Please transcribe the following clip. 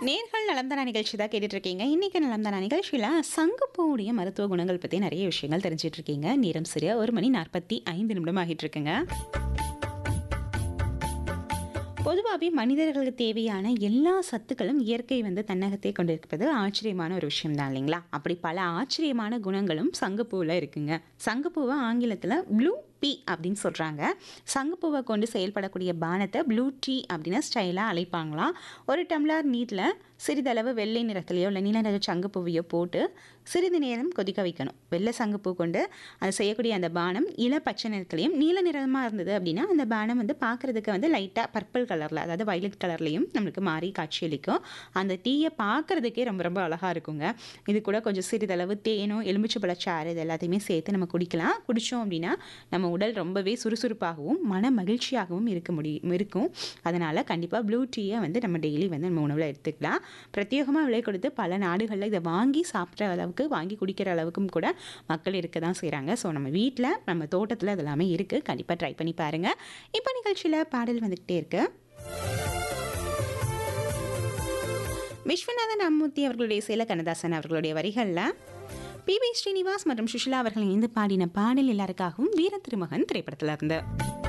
நேர்கள் நலம்தானா நிகழ்ச்சி தான் கேட்டுட்டு இருக்கீங்க இன்னைக்கு நலம்தானா நிகழ்ச்சியில் சங்குப்பூவுடைய மருத்துவ குணங்கள் பற்றி நிறைய விஷயங்கள் தெரிஞ்சிட்டு இருக்கீங்க நேரம் சரியா ஒரு மணி நாற்பத்தி ஐந்து நிமிடம் ஆகிட்டு இருக்குங்க பொதுவாகவே மனிதர்களுக்கு தேவையான எல்லா சத்துக்களும் இயற்கை வந்து தன்னகத்தை கொண்டிருப்பது ஆச்சரியமான ஒரு விஷயம் தான் இல்லைங்களா அப்படி பல ஆச்சரியமான குணங்களும் சங்குப்பூவில் இருக்குங்க சங்குப்பூவை ஆங்கிலத்தில் ப்ளூ பி அப்படின்னு சொல்கிறாங்க சங்குப்பூவை கொண்டு செயல்படக்கூடிய பானத்தை ப்ளூ டீ அப்படின்னு ஸ்டைலாக அழைப்பாங்களாம் ஒரு டம்ளர் நீரில் சிறிதளவு வெள்ளை நிறத்துலையோ இல்லை நீல நிற சங்குப்பூவையோ போட்டு சிறிது நேரம் கொதிக்க வைக்கணும் வெள்ளை சங்குப்பூ கொண்டு அது செய்யக்கூடிய அந்த பானம் இள பச்சை நிறத்துலையும் நீல நிறமாக இருந்தது அப்படின்னா அந்த பானம் வந்து பார்க்குறதுக்கு வந்து லைட்டாக பர்பிள் கலரில் அதாவது வயலட் கலர்லேயும் நம்மளுக்கு மாறி காட்சியளிக்கும் அந்த டீயை பார்க்குறதுக்கே ரொம்ப ரொம்ப அழகாக இருக்குங்க இது கூட கொஞ்சம் சிறிதளவு தேனோ எலுமிச்சைப்பழச்சாறு இது எல்லாத்தையுமே சேர்த்து நம்ம குடிக்கலாம் குடித்தோம் அப்படின்னா நம்ம உடல் ரொம்பவே சுறுசுறுப்பாகவும் மன மகிழ்ச்சியாகவும் இருக்க முடியும் இருக்கும் அதனால் கண்டிப்பாக ப்ளூ டீயை வந்து நம்ம டெய்லி வந்து நம்ம உணவில் எடுத்துக்கலாம் பிரத்யேகமாக விலை கொடுத்து பல நாடுகளில் இதை வாங்கி சாப்பிட்ற அளவுக்கு வாங்கி குடிக்கிற அளவுக்கும் கூட மக்கள் இருக்க தான் செய்கிறாங்க ஸோ நம்ம வீட்டில் நம்ம தோட்டத்தில் இது எல்லாமே இருக்குது கண்டிப்பாக ட்ரை பண்ணி பாருங்கள் இப்போ நிகழ்ச்சியில் பாடல் வந்துக்கிட்டே இருக்கு விஸ்வநாதன் அம்மூர்த்தி அவர்களுடைய சேல கண்ணதாசன் அவர்களுடைய வரிகளில் பி வி ஸ்ரீனிவாஸ் மற்றும் சுஷிலா அவர்கள் இணைந்து பாடின பாடல் எல்லாருக்காகவும் வீர திருமகன் திரைப்படத்தில் இருந்து